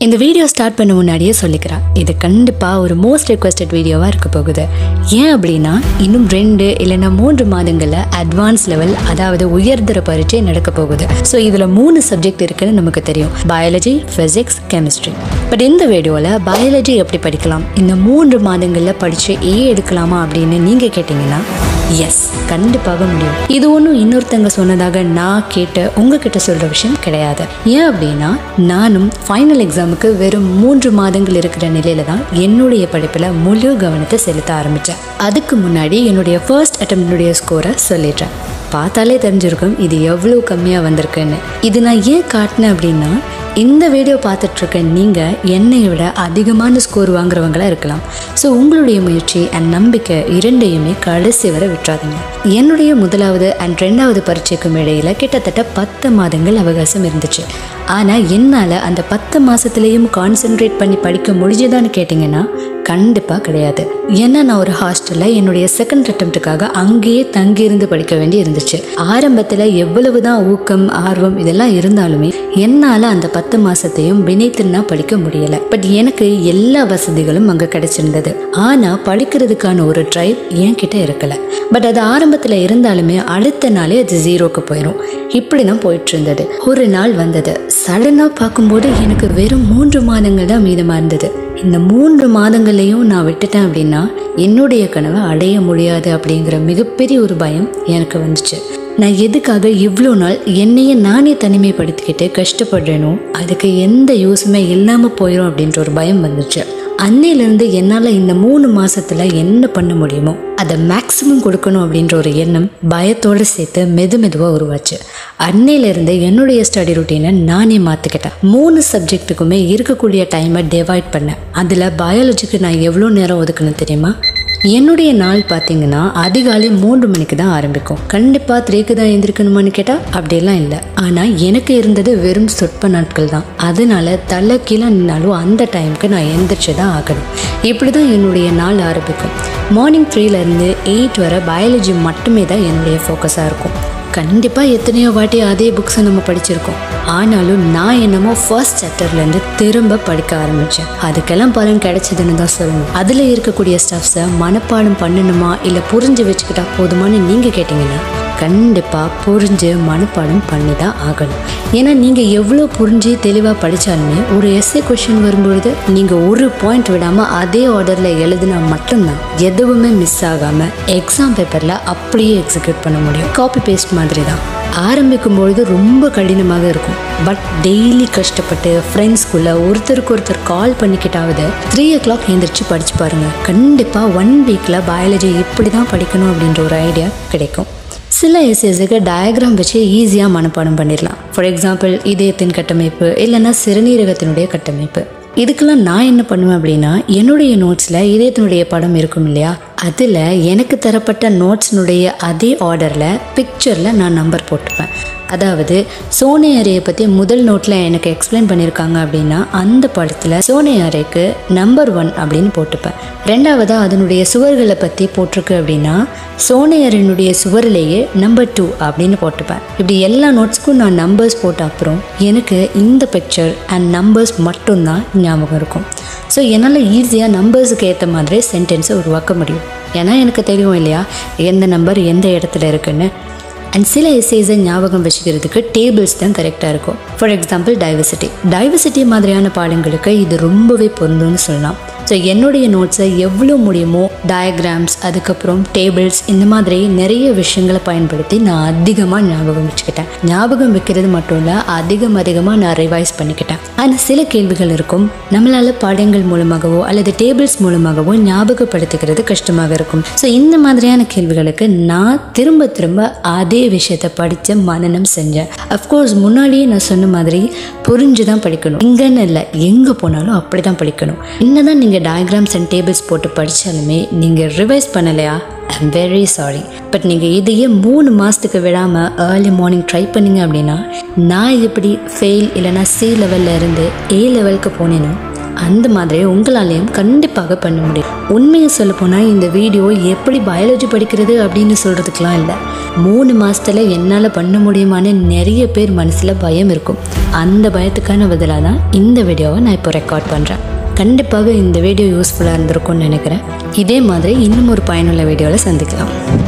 இந்த video start பண்ண முன்னாடியே சொல்லிக்கிறேன் இது கண்டிப்பாக ஒரு மோஸ்ட் ரெக்வஸ்டட் வீடியோவாக இருக்க போகுது ஏன் அப்படின்னா இன்னும் ரெண்டு இல்லைன்னா மூன்று மாதங்களில் அட்வான்ஸ் லெவல் அதாவது உயர்தர பரீட்சை நடக்க போகுது ஸோ இதில் மூணு சப்ஜெக்ட் இருக்குன்னு நமக்கு தெரியும் பயாலஜி ஃபிசிக்ஸ் கெமிஸ்ட்ரி பட் இந்த வீடியோவில் பயாலஜி எப்படி படிக்கலாம் இந்த மூன்று மாதங்களில் படித்து ஏ எடுக்கலாமா அப்படின்னு நீங்கள் கேட்டிங்கன்னா எஸ் கண்டிப்பாக முடியும் இது ஒன்றும் இன்னொருத்தங்க சொன்னதாக நான் கேட்டு உங்ககிட்ட சொல்கிற விஷயம் கிடையாது ஏன் அப்படின்னா நானும் ஃபைனல் எக்ஸாமுக்கு வெறும் மூன்று மாதங்கள் இருக்கிற நிலையில தான் என்னுடைய படிப்பில் முழு கவனத்தை செலுத்த ஆரம்பித்தேன் அதுக்கு முன்னாடி என்னுடைய ஃபர்ஸ்ட் அட்டம்ப்டுடைய ஸ்கோரை சொல்லிடுறேன் பார்த்தாலே தெரிஞ்சிருக்கும் இது எவ்வளோ கம்மியாக வந்திருக்குன்னு இது நான் ஏன் காட்டினேன் அப்படின்னா இந்த வீடியோ பார்த்துட்ருக்க நீங்கள் என்னை விட அதிகமான ஸ்கோர் வாங்குறவங்களா இருக்கலாம் ஸோ உங்களுடைய முயற்சி அண்ட் நம்பிக்கை இரண்டையுமே கடைசி வரை விட்டுறாதீங்க என்னுடைய முதலாவது அண்ட் ரெண்டாவது பரீட்சைக்கும் இடையில் கிட்டத்தட்ட பத்து மாதங்கள் அவகாசம் இருந்துச்சு ஆனால் என்னால் அந்த பத்து மாதத்துலேயும் கான்சென்ட்ரேட் பண்ணி படிக்க முடிஞ்சுதான்னு கேட்டிங்கன்னா கண்டிப்பாக கிடையாது ஏன்னா நான் ஒரு ஹாஸ்டலில் என்னுடைய செகண்ட் அட்டம்ப்ட்டுக்காக அங்கேயே தங்கியிருந்து படிக்க வேண்டி இருந்துச்சு ஆரம்பத்தில் எவ்வளவு தான் ஊக்கம் ஆர்வம் இதெல்லாம் இருந்தாலுமே என்னால் அந்த பத்து மாதத்தையும் வினைத்துன்னா படிக்க முடியலை பட் எனக்கு எல்லா வசதிகளும் அங்கே கிடைச்சிருந்தது ஆனால் படிக்கிறதுக்கான ஒரு ட்ரைவ் என்கிட்ட இருக்கலை பட் அது ஆரம்பத்தில் இருந்தாலுமே அடுத்த நாளே அது ஜீரோக்கு போயிடும் இப்படி தான் போயிட்டு இருந்தது ஒரு நாள் வந்தது சடனாக பார்க்கும்போது எனக்கு வெறும் மூன்று மாதங்கள் தான் மீதமாக இருந்தது இந்த மூன்று மாதங்களையும் நான் விட்டுட்டேன் அப்படின்னா என்னுடைய கனவை அடைய முடியாது அப்படிங்கிற மிகப்பெரிய ஒரு பயம் எனக்கு வந்துச்சு நான் எதுக்காக இவ்வளோ நாள் என்னையே நானே தனிமைப்படுத்திக்கிட்டு கஷ்டப்படுறேனோ அதுக்கு எந்த யூஸுமே இல்லாமல் போயிடும் அப்படின்ற ஒரு பயம் வந்துச்சு அன்னையிலேருந்து என்னால் இந்த மூணு மாசத்துல என்ன பண்ண முடியுமோ அதை மேக்ஸிமம் கொடுக்கணும் அப்படின்ற ஒரு எண்ணம் பயத்தோடு சேர்த்து மெது மெதுவாக உருவாச்சு அன்னையிலேருந்து என்னுடைய ஸ்டடி ருட்டீனை நானே மாற்றிக்கிட்டேன் மூணு சப்ஜெக்ட்டுக்குமே இருக்கக்கூடிய டைமை டிவைட் பண்ணேன் அதில் பயாலஜிக்கு நான் எவ்வளோ நேரம் ஒதுக்கணும் தெரியுமா என்னுடைய நாள் பார்த்தீங்கன்னா அதிகாலை மூன்று மணிக்கு தான் ஆரம்பிக்கும் கண்டிப்பாக த்ரீக்கு தான் எழுந்திருக்கணுமான்னு கேட்டால் அப்படியெல்லாம் இல்லை ஆனால் எனக்கு இருந்தது வெறும் சொற்ப நாட்கள் தான் அதனால தலை கீழே நின்னாலும் அந்த டைமுக்கு நான் எந்திரிச்சு தான் ஆகணும் இப்படி தான் என்னுடைய நாள் ஆரம்பிக்கும் மார்னிங் த்ரீலேருந்து எயிட் வரை பயாலஜி மட்டுமே தான் என்னுடைய ஃபோக்கஸாக இருக்கும் கண்டிப்பாக எத்தனையோ வாட்டி அதே புக்ஸை நம்ம படிச்சிருக்கோம் ஆனாலும் நான் என்னமோ ஃபர்ஸ்ட் சாப்டர்லேருந்து திரும்ப படிக்க ஆரம்பித்தேன் அதுக்கெல்லாம் பலன் கிடைச்சதுன்னு தான் சொல்லணும் அதில் இருக்கக்கூடிய ஸ்டஃப்ஸை மனப்பாடம் பண்ணணுமா இல்லை புரிஞ்சு வச்சுக்கிட்டா போதுமான்னு நீங்கள் கேட்டிங்கன்னா கண்டிப்பாக புரிஞ்சு மனப்பாடம் பண்ணி தான் ஆகணும் ஏன்னா நீங்கள் எவ்வளோ புரிஞ்சு தெளிவாக படித்தாலுமே ஒரு எஸ்ஏ கொஷின் வரும்பொழுது நீங்கள் ஒரு பாயிண்ட் விடாமல் அதே ஆர்டரில் எழுதினா மட்டும்தான் எதுவுமே மிஸ் ஆகாமல் எக்ஸாம் பேப்பரில் அப்படியே எக்ஸிக்யூட் பண்ண முடியும் காப்பி பேஸ்ட் மாதிரி தான் ஆரம்பிக்கும் பொழுது ரொம்ப கடினமாக இருக்கும் பட் டெய்லி கஷ்டப்பட்டு ஃப்ரெண்ட்ஸ்குள்ளே ஒருத்தருக்கு ஒருத்தர் கால் பண்ணிக்கிட்டாவது த்ரீ ஓ கிளாக் எழுந்திரிச்சு படித்து பாருங்கள் கண்டிப்பாக ஒன் வீக்கில் பயாலஜி இப்படி தான் படிக்கணும் அப்படின்ற ஒரு ஐடியா கிடைக்கும் சில எஸ்எஸ்க்கு டயக்ராம் வச்சு ஈஸியாக மனப்பாடம் பண்ணிடலாம் ஃபார் எக்ஸாம்பிள் இதயத்தின் கட்டமைப்பு இல்லைன்னா சிறுநீரகத்தினுடைய கட்டமைப்பு இதுக்கெல்லாம் நான் என்ன பண்ணுவேன் அப்படின்னா என்னுடைய நோட்ஸில் இதயத்தினுடைய படம் இருக்கும் இல்லையா அதில் எனக்கு தரப்பட்ட நோட்ஸினுடைய அதே ஆர்டரில் பிக்சரில் நான் நம்பர் போட்டுப்பேன் அதாவது சோனை அறையை பற்றி முதல் நோட்டில் எனக்கு எக்ஸ்பிளைன் பண்ணியிருக்காங்க அப்படின்னா அந்த படத்தில் சோனை அறைக்கு நம்பர் ஒன் அப்படின்னு போட்டுப்பேன் ரெண்டாவதாக அதனுடைய சுவர்களை பற்றி போட்டிருக்கு அப்படின்னா சோனை அறையினுடைய சுவரிலேயே நம்பர் டூ அப்படின்னு போட்டுப்பேன் இப்படி எல்லா நோட்ஸ்க்கும் நான் நம்பர்ஸ் போட்ட அப்புறம் எனக்கு இந்த பிக்சர் அண்ட் நம்பர்ஸ் மட்டும்தான் ஞாபகம் இருக்கும் ஸோ என்னால் ஈஸியாக நம்பர்ஸுக்கு ஏற்ற மாதிரி சென்டென்ஸை உருவாக்க முடியும் ஏன்னா எனக்கு தெரியும் இல்லையா எந்த நம்பர் எந்த இடத்துல இருக்குன்னு அண்ட் சில எஸ்ஏஸை ஞாபகம் வச்சுக்கிறதுக்கு டேபிள்ஸ் தான் கரெக்டாக இருக்கும் ஃபார் எக்ஸாம்பிள் டைவர்சிட்டி டைவர்சிட்டி மாதிரியான பாடங்களுக்கு இது ரொம்பவே பொருந்தும்னு சொல்லலாம் ஸோ என்னுடைய நோட்ஸை எவ்வளோ முடியுமோ டயக்ராம்ஸ் அதுக்கப்புறம் டேபிள்ஸ் இந்த மாதிரி நிறைய விஷயங்களை பயன்படுத்தி நான் அதிகமாக ஞாபகம் வச்சுக்கிட்டேன் ஞாபகம் வைக்கிறது மட்டும் இல்லை அதிகம் அதிகமாக நான் ரிவைஸ் பண்ணிக்கிட்டேன் ஆனால் சில கேள்விகள் இருக்கும் நம்மளால் பாடங்கள் மூலமாகவோ அல்லது டேபிள்ஸ் மூலமாகவோ ஞாபகப்படுத்திக்கிறது கஷ்டமாக இருக்கும் ஸோ இந்த மாதிரியான கேள்விகளுக்கு நான் திரும்ப திரும்ப அதே விஷயத்தை படித்து மனனம் செஞ்சேன் அஃப்கோர்ஸ் முன்னாடியே நான் சொன்ன மாதிரி புரிஞ்சு தான் படிக்கணும் இங்கன்னு இல்லை எங்கே போனாலும் அப்படி தான் படிக்கணும் என்னதான் நீங்கள் டயக்ராம்ஸ் அண்ட் டேபிள்ஸ் போட்டு படித்தாலுமே நீங்கள் ரிவைஸ் பண்ணலையா ஐம் வெரி சாரி பட் நீங்கள் இதையே மூணு மாதத்துக்கு விடாமல் ஏர்லி மார்னிங் ட்ரை பண்ணீங்க அப்படின்னா நான் எப்படி ஃபெயில் இல்லைனா சி லெவலில் இருந்து ஏ லெவலுக்கு போனேனோ அந்த மாதிரி உங்களாலேயும் கண்டிப்பாக பண்ண முடியும் உண்மையை சொல்ல போனால் இந்த வீடியோ எப்படி பயாலஜி படிக்கிறது அப்படின்னு சொல்கிறதுக்கெலாம் இல்லை மூணு மாதத்தில் என்னால் பண்ண முடியுமான்னு நிறைய பேர் மனசில் பயம் இருக்கும் அந்த பயத்துக்கான பதிலாக தான் இந்த வீடியோவை நான் இப்போ ரெக்கார்ட் பண்ணுறேன் கண்டிப்பாக இந்த வீடியோ யூஸ்ஃபுல்லாக இருந்திருக்கும்னு நினைக்கிறேன் இதே மாதிரி இன்னும் ஒரு பயனுள்ள வீடியோவில் சந்திக்கலாம்